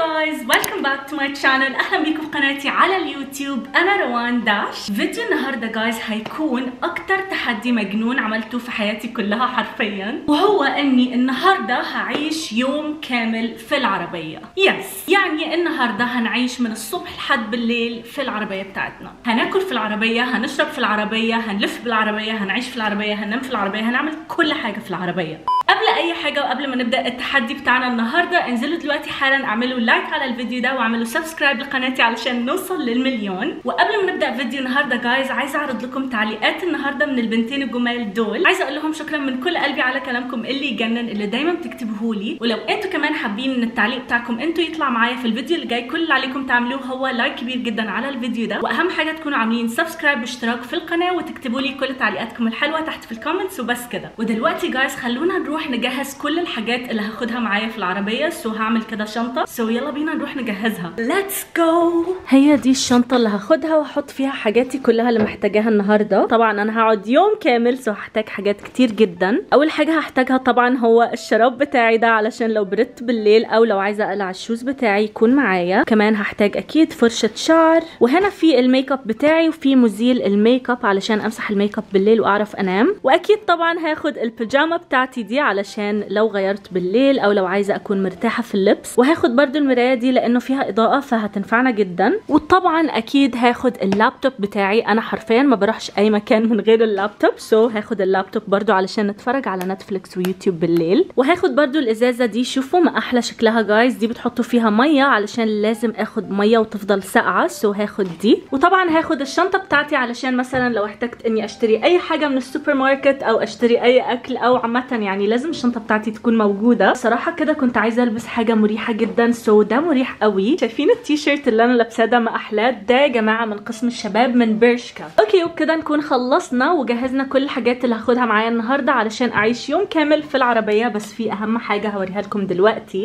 جايز ويلكم باك تو ماي شانل اهلا بيكم في قناتي على اليوتيوب انا روان داش فيديو النهارده جايز هيكون اكتر تحدي مجنون عملته في حياتي كلها حرفيا وهو اني النهارده هعيش يوم كامل في العربيه يس يعني النهارده هنعيش من الصبح لحد بالليل في العربيه بتاعتنا هناكل في العربيه هنشرب في العربيه هنلف بالعربيه هنعيش في العربيه هننام في العربيه هنعمل كل حاجه في العربيه قبل اي حاجه وقبل ما نبدا التحدي بتاعنا النهارده انزلوا دلوقتي حالا اعملوا لايك على الفيديو ده واعملوا سبسكرايب لقناتي علشان نوصل للمليون وقبل ما نبدا فيديو النهارده جايز عايزه اعرض لكم تعليقات النهارده من البنتين الجمال دول عايزه اقول لهم شكرا من كل قلبي على كلامكم اللي يجنن اللي دايما بتكتبوه لي ولو انتوا كمان حابين ان التعليق بتاعكم انتوا يطلع معايا في الفيديو اللي جاي كل اللي عليكم تعملوه هو لايك كبير جدا على الفيديو ده واهم حاجه تكونوا عاملين سبسكرايب واشتراك في القناه وتكتبوا لي كل تعليقاتكم الحلوه تحت في الكومنتس وبس كده ودلوقتي جايز خلونا نروح نجهز كل الحاجات اللي هاخدها معايا في العربيه سو هعمل كده شنطه سو يلا بينا نروح نجهزها ليتس جو هي دي الشنطه اللي هاخدها واحط فيها حاجاتي كلها اللي محتاجاها النهارده طبعا انا هقعد يوم كامل سو هحتاج حاجات كتير جدا اول حاجه هحتاجها طبعا هو الشراب بتاعي ده علشان لو بردت بالليل او لو عايزه اقلع الشوز بتاعي يكون معايا كمان هحتاج اكيد فرشه شعر وهنا في الميك اب بتاعي وفي مزيل الميك اب علشان امسح الميك اب بالليل واعرف انام واكيد طبعا هاخد البيجامه بتاعتي دي علشان لو غيرت بالليل او لو عايزه اكون مرتاحه في اللبس وهاخد برضو المرايه دي لانه فيها اضاءه فهتنفعنا جدا وطبعا اكيد هاخد اللابتوب بتاعي انا حرفيا ما بروحش اي مكان من غير اللابتوب سو هاخد اللابتوب برضو علشان نتفرج على نتفليكس ويوتيوب بالليل وهاخد برضو الازازه دي شوفوا ما احلى شكلها جايز دي بتحطوا فيها ميه علشان لازم اخد ميه وتفضل ساقعه سو هاخد دي وطبعا هاخد الشنطه بتاعتي علشان مثلا لو احتجت اني اشتري اي حاجه من السوبر ماركت او اشتري اي اكل او عامه يعني لازم الشنطه بتاعتي تكون موجوده صراحه كده كنت عايزه البس حاجه مريحه جدا سو ده مريح قوي شايفين التيشيرت اللي انا لابساه ده ما احلاه ده يا جماعه من قسم الشباب من بيرشكا اوكي وبكده نكون خلصنا وجهزنا كل الحاجات اللي هاخدها معايا النهارده علشان اعيش يوم كامل في العربيه بس في اهم حاجه هوريها لكم دلوقتي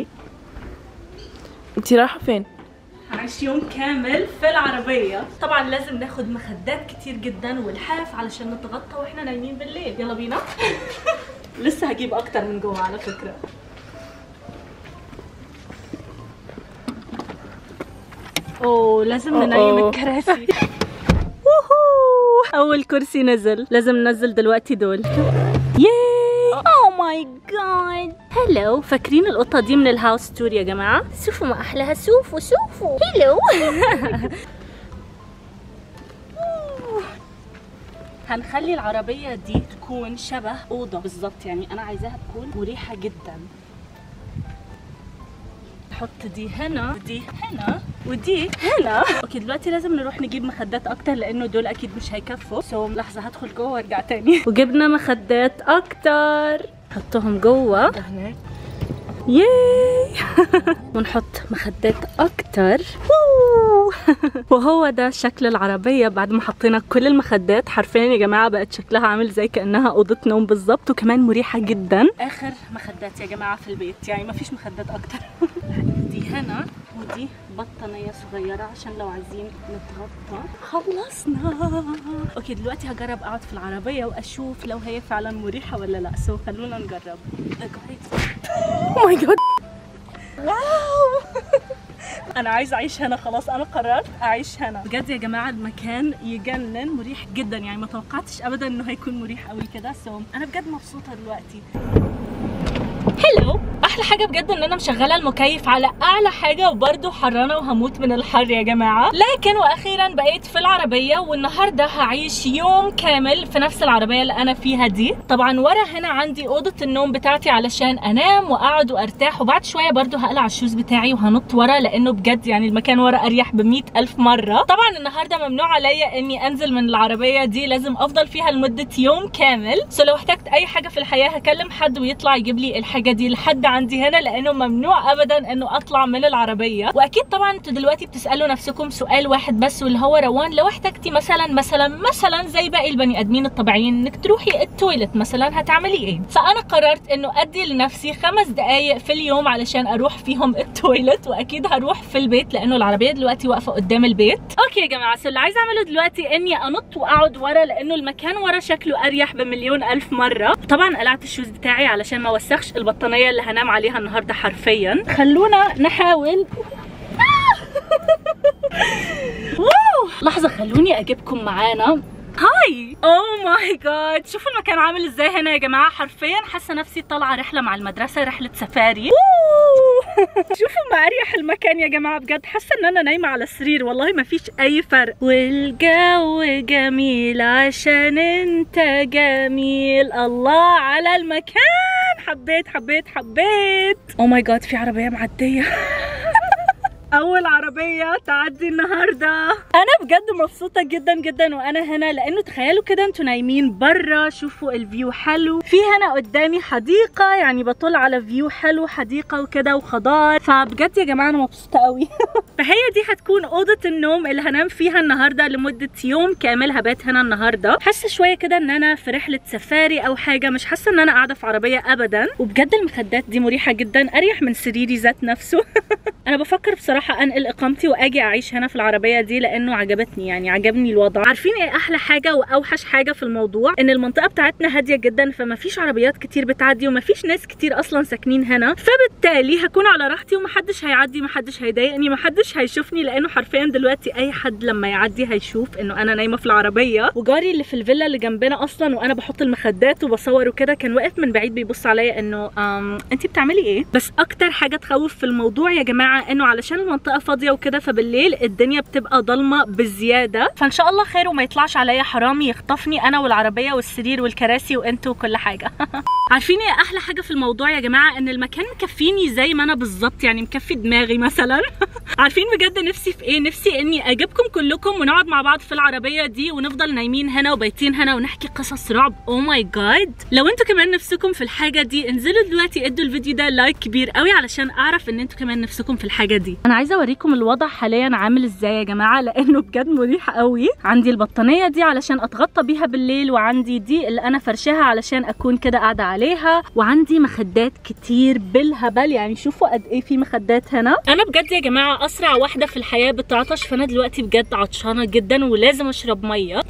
انتي رايحه فين هنعيش يوم كامل في العربية طبعا لازم ناخد مخدات كتير جدا والحاف علشان نتغطى واحنا نايمين بالليل يلا بينا لسه هجيب اكتر من جوه على فكرة اوه لازم ننيم أوه. الكراسي ووهو اول كرسي نزل لازم ننزل دلوقتي دول ياي اوه ماي جاد هلو فاكرين القطه دي من الهاوس تور يا جماعه شوفوا ما احلاها شوفوا شوفوا هلو هنخلي العربية دي تكون شبه أوضة بالظبط يعني أنا عايزاها تكون مريحة جدا نحط دي هنا ودي هنا ودي هنا اوكي دلوقتي لازم نروح نجيب مخدات اكتر لانه دول اكيد مش هيكفوا سو لحظه هدخل جوه وارجع تاني وجبنا مخدات اكتر نحطهم جوه ده هناك ياي ونحط مخدات اكتر ووو. وهو ده شكل العربية بعد ما حطينا كل المخدات حرفيا يا جماعة بقت شكلها عامل زي كأنها أوضة نوم بالظبط وكمان مريحة جدا آخر مخدات يا جماعة في البيت يعني مفيش مخدات أكتر دي هنا ودي بطانية صغيرة عشان لو عايزين نتغطى خلصنا اوكي دلوقتي هجرب اقعد في العربية واشوف لو هي فعلا مريحة ولا لا سو خلونا نجرب او ماي جاد واو انا عايزه اعيش هنا خلاص انا قررت اعيش هنا بجد يا جماعه المكان يجنن مريح جدا يعني ما توقعتش ابدا انه هيكون مريح قوي كده سو انا بجد مبسوطه دلوقتي هلو احلى حاجه بجد ان انا مشغله المكيف على اعلى حاجه وبرده حرانه وهموت من الحر يا جماعه لكن واخيرا بقيت في العربيه والنهارده هعيش يوم كامل في نفس العربيه اللي انا فيها دي طبعا ورا هنا عندي اوضه النوم بتاعتي علشان انام واقعد وارتاح وبعد شويه برده هقلع الشوز بتاعي وهنط ورا لانه بجد يعني المكان ورا اريح ب ألف مره طبعا النهارده ممنوع عليا اني انزل من العربيه دي لازم افضل فيها لمده يوم كامل سو لو احتجت اي حاجه في الحياه هكلم حد ويطلع يجيب لي الحاجه دي لحد عندي هنا لانه ممنوع ابدا انه اطلع من العربيه واكيد طبعا انتوا دلوقتي بتسالوا نفسكم سؤال واحد بس واللي هو روان لو احتجتي مثلا مثلا مثلا زي باقي البني ادمين الطبيعيين انك تروحي التويلت مثلا هتعملي ايه فانا قررت انه ادي لنفسي خمس دقائق في اليوم علشان اروح فيهم التويلت واكيد هروح في البيت لانه العربيه دلوقتي واقفه قدام البيت اوكي يا جماعه سو اللي عايزه اعمله دلوقتي اني انط واقعد ورا لانه المكان ورا شكله اريح بمليون الف مره طبعا قلعت الشوز بتاعي علشان ما اوسخش البطانيه اللي هنام عليها النهارده حرفيا خلونا نحاول واو لحظة خلوني اجيبكم معانا هاي اوه ماي جاد شوفوا المكان عامل ازاي هنا يا جماعه حرفيا حاسه نفسي طالعه رحله مع المدرسه رحله سفاري شوفوا ما اريح المكان يا جماعه بجد حاسه ان انا نايمه على السرير والله ما فيش اي فرق والجو جميل عشان انت جميل الله على المكان حبيت حبيت حبيت اوه ماي جاد في عربيه معديه اول عربيه تعدي النهارده انا بجد مبسوطه جدا جدا وانا هنا لانه تخيلوا كده انتوا نايمين بره شوفوا الفيو حلو في هنا قدامي حديقه يعني بطل على فيو حلو حديقه وكده وخضار فبجد يا جماعه انا مبسوطه قوي فهي دي هتكون اوضه النوم اللي هنام فيها النهارده لمده يوم كامل هبات هنا النهارده حاسه شويه كده ان انا في رحله سفاري او حاجه مش حاسه ان انا قاعده في عربيه ابدا وبجد المخدات دي مريحه جدا اريح من سريري ذات نفسه انا بفكر بصراحه انقل اقامتي واجي اعيش هنا في العربيه دي لانه عجبتني يعني عجبني الوضع عارفين ايه احلى حاجه واوحش حاجه في الموضوع ان المنطقه بتاعتنا هاديه جدا فما فيش عربيات كتير بتعدي وما فيش ناس كتير اصلا ساكنين هنا فبالتالي هكون على راحتي ومحدش هيعدي محدش هيضايقني محدش هيشوفني لانه حرفيا دلوقتي اي حد لما يعدي هيشوف انه انا نايمه في العربيه وجاري اللي في الفيلا اللي جنبنا اصلا وانا بحط المخدات وبصور وكده كان واقف من بعيد بيبص عليا انه انت بتعملي ايه بس اكتر حاجه تخوف في الموضوع يا جماعه انه علشان المنطقه فاضيه وكده فبالليل الدنيا بتبقى ضلمه بزياده فان شاء الله خير وما يطلعش عليا حرامي يخطفني انا والعربيه والسرير والكراسي وانتوا وكل حاجه عارفين ايه احلى حاجه في الموضوع يا جماعه ان المكان مكفيني زي ما انا بالظبط يعني مكفي دماغي مثلا عارفين بجد نفسي في ايه نفسي اني اجيبكم كلكم ونقعد مع بعض في العربيه دي ونفضل نايمين هنا وبايتين هنا ونحكي قصص رعب او ماي جاد لو انتوا كمان نفسكم في الحاجه دي انزلوا دلوقتي ادوا الفيديو ده لايك كبير قوي علشان اعرف ان انتوا كمان نفسكم في الحاجه دي انا عايزه اوريكم الوضع حاليا عامل ازاي يا جماعه لانه بجد مريح قوي عندي البطانيه دي علشان اتغطى بيها بالليل وعندي دي اللي انا فرشاها علشان اكون كده قاعده عليها وعندي مخدات كتير بالهبل يعني شوفوا قد ايه في مخدات هنا انا بجد يا جماعه اسرع واحده في الحياه بتعطش فانا دلوقتي بجد عطشانه جدا ولازم اشرب ميه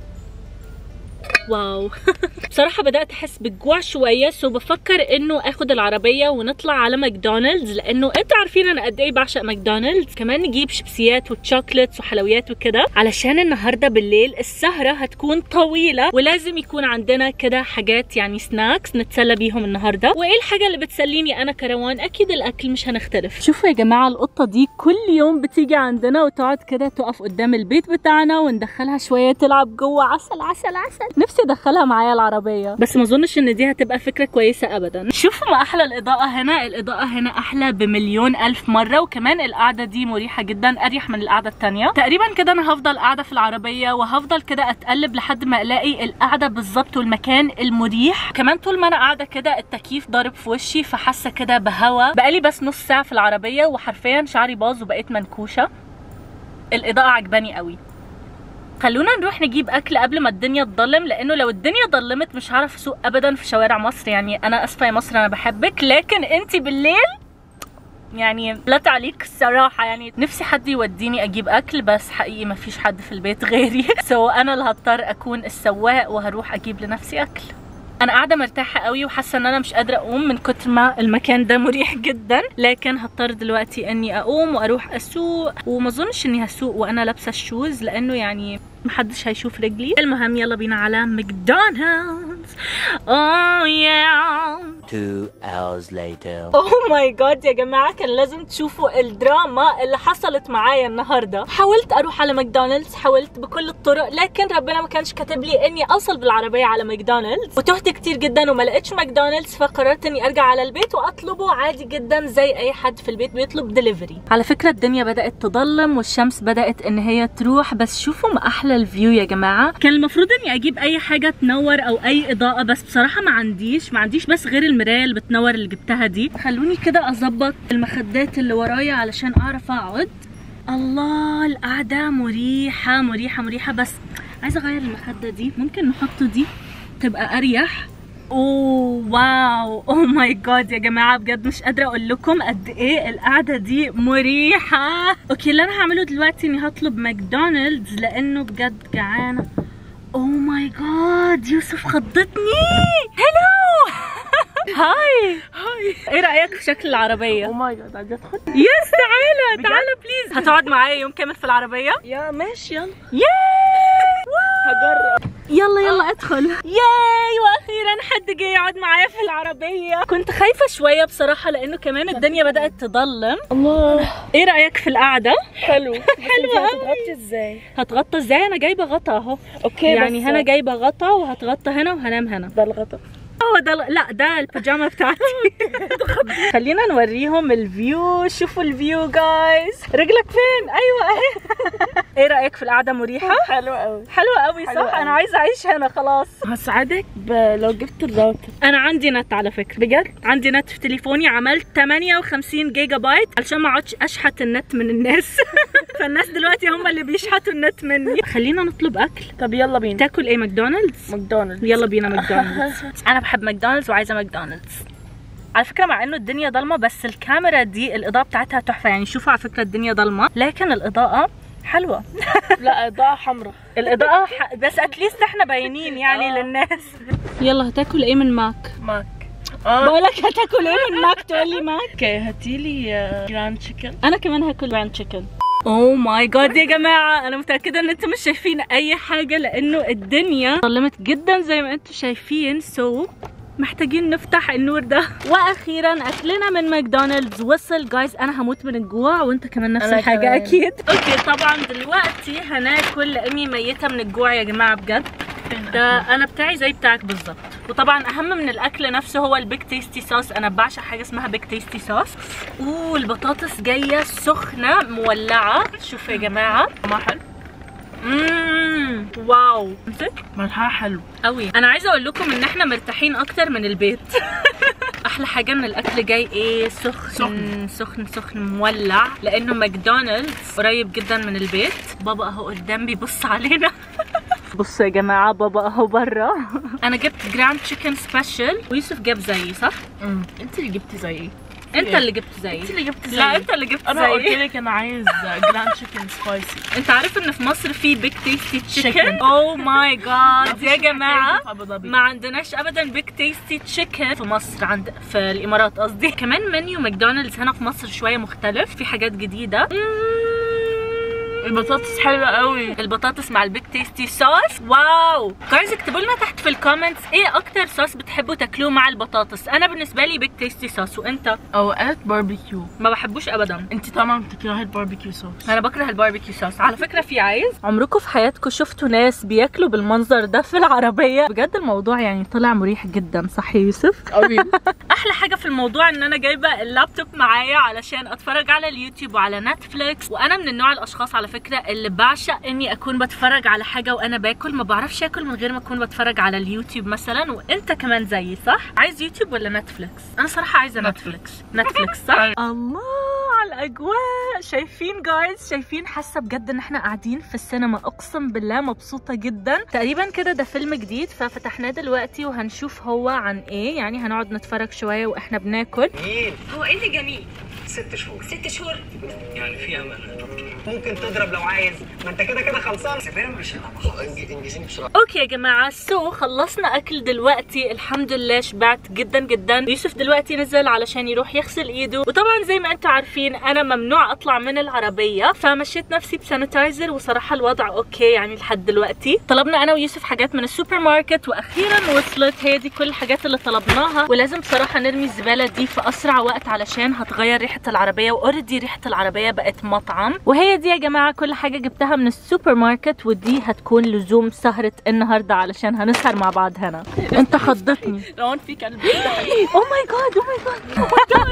واو بصراحة بدأت أحس بالجوع شوية سو بفكر إنه آخد العربية ونطلع على ماكدونالدز لأنه أنتوا عارفين أنا قد إيه بعشق ماكدونالدز كمان نجيب شيبسيات وتشوكلتس وحلويات وكده علشان النهاردة بالليل السهرة هتكون طويلة ولازم يكون عندنا كده حاجات يعني سناكس نتسلى بيهم النهاردة وإيه الحاجة اللي بتسليني أنا كروان أكيد الأكل مش هنختلف شوفوا يا جماعة القطة دي كل يوم بتيجي عندنا وتقعد كده تقف قدام البيت بتاعنا وندخلها شوية تلعب جوه عسل عسل عسل نفسي ادخلها معايا العربيه بس ما اظنش ان دي هتبقى فكره كويسه ابدا شوفوا ما احلى الاضاءه هنا الاضاءه هنا احلى بمليون الف مره وكمان القعده دي مريحه جدا اريح من القعده التانية تقريبا كده انا هفضل قاعده في العربيه وهفضل كده اتقلب لحد ما الاقي القعده بالظبط والمكان المريح كمان طول ما انا قاعده كده التكييف ضارب في وشي فحاسه كده بهوا بقالي بس نص ساعه في العربيه وحرفيا شعري باظ وبقيت منكوشه الاضاءه عجباني قوي خلونا نروح نجيب اكل قبل ما الدنيا تضلم لانه لو الدنيا ضلمت مش هعرف اسوق ابدا في شوارع مصر يعني انا اسفه يا مصر انا بحبك لكن انت بالليل يعني لا تعليق الصراحه يعني نفسي حد يوديني اجيب اكل بس حقيقي ما فيش حد في البيت غيري سو انا اللي هضطر اكون السواق وهروح اجيب لنفسي اكل انا قاعده مرتاحه قوي وحاسه ان انا مش قادره اقوم من كتر ما المكان ده مريح جدا لكن هضطر دلوقتي اني اقوم واروح اسوق وما اظنش اني هسوق وانا لابسه الشوز لانه يعني محدش هيشوف رجلي المهم يلا بينا على ماكدونالدز اوه يا Two hours later. اوه ماي جاد يا جماعه كان لازم تشوفوا الدراما اللي حصلت معايا النهارده حاولت اروح على ماكدونالدز حاولت بكل الطرق لكن ربنا ما كانش كاتب لي اني اوصل بالعربيه على ماكدونالدز وتهت كتير جدا وما لقيتش ماكدونالدز فقررت اني ارجع على البيت واطلبه عادي جدا زي اي حد في البيت بيطلب دليفري على فكره الدنيا بدات تضلم والشمس بدات ان هي تروح بس شوفوا ما احلى الفيو يا جماعه كان المفروض اني اجيب اي حاجه تنور او اي اضاءه بس بصراحه ما عنديش ما عنديش بس غير المرايه اللي بتنور اللي جبتها دي خلوني كده اظبط المخدات اللي ورايا علشان اعرف اقعد الله القعده مريحه مريحه مريحه بس عايزه اغير المخده دي ممكن نحط دي تبقى اريح اوه واو اوه ماي جاد يا جماعه بجد مش قادره اقول لكم قد ايه القعده دي مريحه اوكي اللي انا هعمله دلوقتي اني هطلب ماكدونالدز لانه بجد جعانه اوه ماي جاد يوسف خضتني هلو هاي هاي ايه رايك في شكل العربيه او ماي جاد عايزة ادخل يس تعالى تعالى بليز هتقعد معايا يوم كامل في العربيه يا ماشي يلا ياي هجرب يلا يلا ادخل ياي واخيرا حد جه يقعد معايا في العربيه كنت خايفه شويه بصراحه لانه كمان الدنيا بدات تضلم الله ايه رايك في القعده حلو حلوة حلوة أوي. هتغطي ازاي هتغطى ازاي انا جايبه غطا اهو اوكي يعني بس هنا جايبه غطا وهتغطى هنا وهنام هنا ده الغطا هو ده لا ده البيجامه بتاعتي خلينا نوريهم الفيو شوفوا الفيو جايز رجلك فين ايوه اهي ايه رايك في القعده مريحه حلوة قوي حلوه قوي صح حلوة أوي. انا عايزه اعيش هنا خلاص هساعدك ب... لو جبت الراوتر انا عندي نت على فكره بجد عندي نت في تليفوني عملت 58 جيجا بايت علشان ما اقعدش اشحت النت من الناس فالناس دلوقتي هم اللي بيشحتوا النت مني خلينا نطلب اكل طب يلا بينا تاكل ايه ماكدونالدز ماكدونالدز يلا بينا ماكدونالدز انا بحب ماكدونالدز وعايزه ماكدونالدز على فكره مع انه الدنيا ضلمه بس الكاميرا دي الاضاءه بتاعتها تحفه يعني شوفوا على فكره الدنيا ضلمه لكن الاضاءه حلوه لا اضاءة حمراء الاضاءه ح... بس اتليست احنا باينين يعني آه. للناس يلا هتاكل ايه من ماك ماك اه بقولك هتاكل ايه من ماك تقول لي ماك اوكي هاتيلي جراند تشيكن انا كمان هاكل براند تشيكن اوه ماي جاد يا جماعه انا متاكده ان انتم مش شايفين اي حاجه لانه الدنيا ظلمت جدا زي ما انتم شايفين سو محتاجين نفتح النور ده واخيرا اكلنا من ماكدونالدز وصل جايز انا هموت من الجوع وانت كمان نفس أنا الحاجه كمان. اكيد اوكي طبعا دلوقتي هناكل لاني ميته من الجوع يا جماعه بجد ده انا بتاعي زي بتاعك بالظبط وطبعا اهم من الاكل نفسه هو البيك تيستي صوص انا بعشق حاجه اسمها بيك تيستي صوص اوه البطاطس جايه سخنه مولعه شوفوا يا جماعه ما حلو اممم واو امسك ملحها حلو قوي انا عايزه اقول لكم ان احنا مرتاحين اكتر من البيت احلى حاجه ان الاكل جاي ايه سخن سخن سخن, سخن مولع لانه ماكدونالدز قريب جدا من البيت بابا اهو قدام بيبص علينا بصوا يا جماعه بابا اهو بره انا جبت جراند تشيكن سبيشال ويوسف جاب زيي صح امم انت اللي جبتي زي ايه انت اللي جبت زيي انت اللي جبتي زي لا انت اللي جبت انا قلت زيي لك انا عايز جراند تشيكن سبايسي انت عارف ان في مصر في بيك تيستي تشيكن Chicken. اوه ماي جاد يا جماعه في ابو ظبي ما عندناش ابدا بيك تيستي تشيكن في مصر عند في الامارات قصدي كمان منيو ماكدونالدز هنا في مصر شويه مختلف في حاجات جديده البطاطس حلوه قوي البطاطس مع البيك تيستي صوص واو جايز اكتبوا لنا تحت في الكومنتس ايه اكتر صوص بتحبوا تاكلوه مع البطاطس انا بالنسبه لي بيك تيستي صوص وانت اوقات باربيكيو ما بحبوش ابدا انت طبعا بتكرهي الباربيكيو صوص انا بكره الباربيكيو صوص على فكره في عايز عمركم في حياتكم شفتوا ناس بياكلوا بالمنظر ده في العربيه بجد الموضوع يعني طلع مريح جدا صح يا يوسف قوي احلى حاجه في الموضوع ان انا جايبه اللابتوب معايا علشان اتفرج على اليوتيوب وعلى نتفليكس وانا من النوع الاشخاص على فكره اللي بعشق اني اكون بتفرج على حاجه وانا باكل ما بعرفش اكل من غير ما اكون بتفرج على اليوتيوب مثلا وانت كمان زيي صح عايز يوتيوب ولا نتفليكس انا صراحه عايزه نتفليكس نتفليكس صح الله على الاجواء شايفين جايز شايفين حاسه بجد ان احنا قاعدين في السينما اقسم بالله مبسوطه جدا تقريبا كده ده فيلم جديد ففتحناه دلوقتي وهنشوف هو عن ايه يعني هنقعد نتفرج شويه واحنا بناكل هو ايه اللي جميل؟ ست شهور ست شهور يعني في امل ممكن تضرب لو عايز ما انت كده كده خلصان سيبنا مش انجزيني بسرعه اوكي يا جماعه سو خلصنا اكل دلوقتي الحمد لله شبعت جدا جدا يوسف دلوقتي نزل علشان يروح يغسل ايده وطبعا زي ما انتم عارفين انا ممنوع اطلع من العربيه فمشيت نفسي بسانيتايزر وصراحه الوضع اوكي يعني لحد دلوقتي طلبنا انا ويوسف حاجات من السوبر ماركت واخيرا وصلت هي دي كل الحاجات اللي طلبناها ولازم بصراحه نرمي الزباله دي في اسرع وقت علشان هتغير ريحه العربيه واوريدي ريحه العربيه بقت مطعم وهي دي يا جماعه كل حاجه جبتها من السوبر ماركت ودي هتكون لزوم سهره النهارده علشان هنسهر مع بعض هنا انت خضتني روان في كلب او ماي جاد او ماي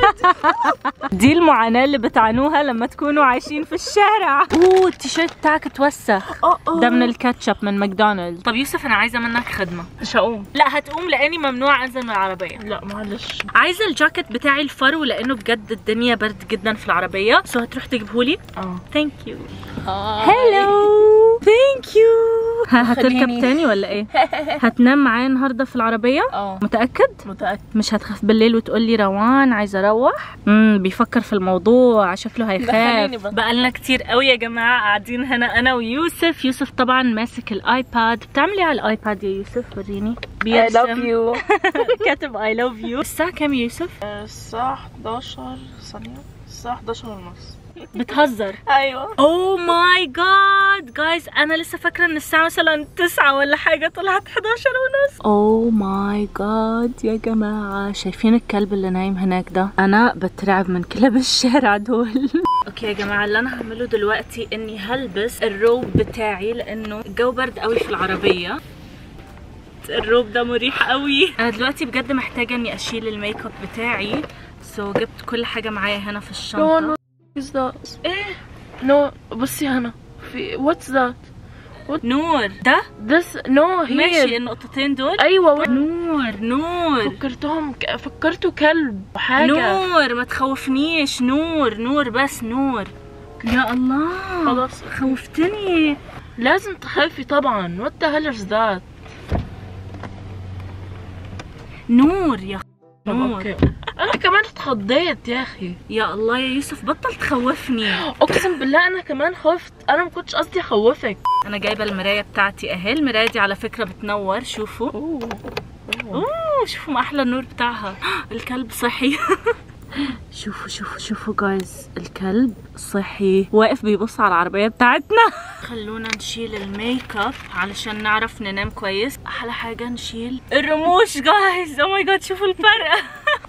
جاد دي المعاناه اللي بتعانوها لما تكونوا عايشين في الشارع اوه التيشيرت بتاعك اتوسخ ده من الكاتشب من ماكدونالدز طب يوسف انا عايزه منك خدمه مش هقوم لا هتقوم لاني ممنوع انزل من العربيه لا معلش عايزه الجاكيت بتاعي الفرو لانه بجد الدنيا برد جدا في العربيه سو هتروح تجيبهولي اه ثانك يو هلو ثانك يو هتركب خليني. تاني ولا ايه هتنام معايا النهارده في العربيه اه متاكد متأكد مش هتخاف بالليل وتقول لي روان عايزه اروح امم بيفكر في الموضوع شكله دخليني هيخاف بقى. بقالنا كتير قوي يا جماعه قاعدين هنا انا ويوسف يوسف طبعا ماسك الايباد بتعملي على الايباد يا يوسف وريني I love you كاتب اي لاف يو الساعه كام يا يوسف الساعة 11 ثانية الساعة 11 ونص بتهزر ايوه اوه ماي جاد جايز انا لسه فاكره ان الساعه مثلا 9 ولا حاجه طلعت 11 ونص اوه ماي جاد يا جماعه شايفين الكلب اللي نايم هناك ده انا بترعب من كلاب الشارع دول اوكي يا جماعه اللي انا هعمله دلوقتي اني هلبس الروب بتاعي لانه الجو برد قوي في العربيه الروب ده مريح قوي انا دلوقتي بجد محتاجه اني اشيل الميك اب بتاعي سو so, جبت كل حاجه معايا هنا في الشنطه No, no, is that? ايه نو بصي هنا في what's that? نور ده This no ماشي here النقطتين دول ايوه وين- نور نور فكرتهم ك- فكرته كلب حاجة نور ما تخوفنيش نور نور بس نور يا الله خلاص خوفتني لازم تخافي طبعا what the hell is that نور يا طب نور اوكي انا كمان اتخضيت يا اخي يا الله يا يوسف بطل تخوفني اقسم بالله انا كمان خفت انا ما كنتش قصدي اخوفك انا جايبه المرايه بتاعتي اهي المرايه دي على فكره بتنور شوفوا اوه اوه شوفوا ما احلى النور بتاعها الكلب صحي شوفوا شوفوا شوفوا جايز الكلب صحي واقف بيبص على العربية بتاعتنا خلونا نشيل الميك اب علشان نعرف ننام كويس احلى حاجة نشيل الرموش جايز او ماي جاد شوفوا الفرق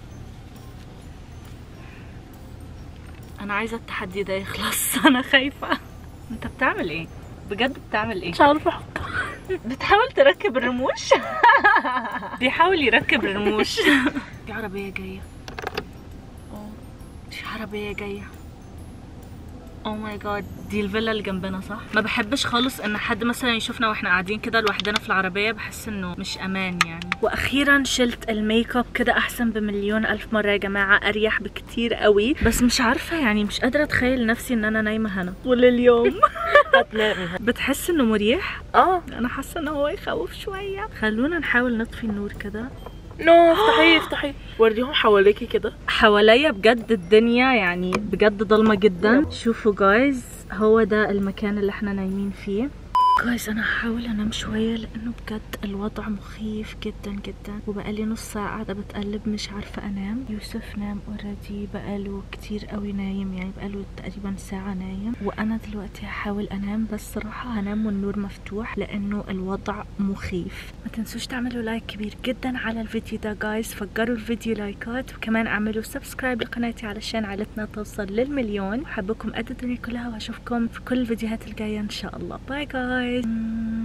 انا عايزة التحدي ده يخلص انا خايفة انت بتعمل ايه بجد بتعمل ايه مش عارفه احط بتحاول تركب الرموش بيحاول يركب الرموش في عربية جاية في عربية جاية او ماي جاد دي الفيلا اللي جنبنا صح ما بحبش خالص ان حد مثلا يشوفنا واحنا قاعدين كده لوحدنا في العربيه بحس انه مش امان يعني واخيرا شلت الميك اب كده احسن بمليون الف مره يا جماعه اريح بكتير قوي بس مش عارفه يعني مش قادره اتخيل نفسي ان انا نايمه هنا طول اليوم هتنامي بتحس انه مريح اه انا حاسه ان هو يخوف شويه خلونا نحاول نطفي النور كده نو افتحي افتحي وريهم حواليكي كده حواليا بجد الدنيا يعني بجد ضلمه جدا شوفوا جايز هو ده المكان اللي احنا نايمين فيه جايز انا هحاول انام شويه لانه بجد الوضع مخيف جدا جدا وبقالي نص ساعه قاعده بتقلب مش عارفه انام يوسف نام اوريدي بقاله كتير قوي نايم يعني بقاله تقريبا ساعه نايم وانا دلوقتي هحاول انام بس صراحه هنام والنور مفتوح لانه الوضع مخيف ما تنسوش تعملوا لايك كبير جدا على الفيديو ده جايز فجروا الفيديو لايكات وكمان اعملوا سبسكرايب لقناتي علشان عائلتنا توصل للمليون وحبكم قد الدنيا كلها واشوفكم في كل الفيديوهات الجايه ان شاء الله باي جايز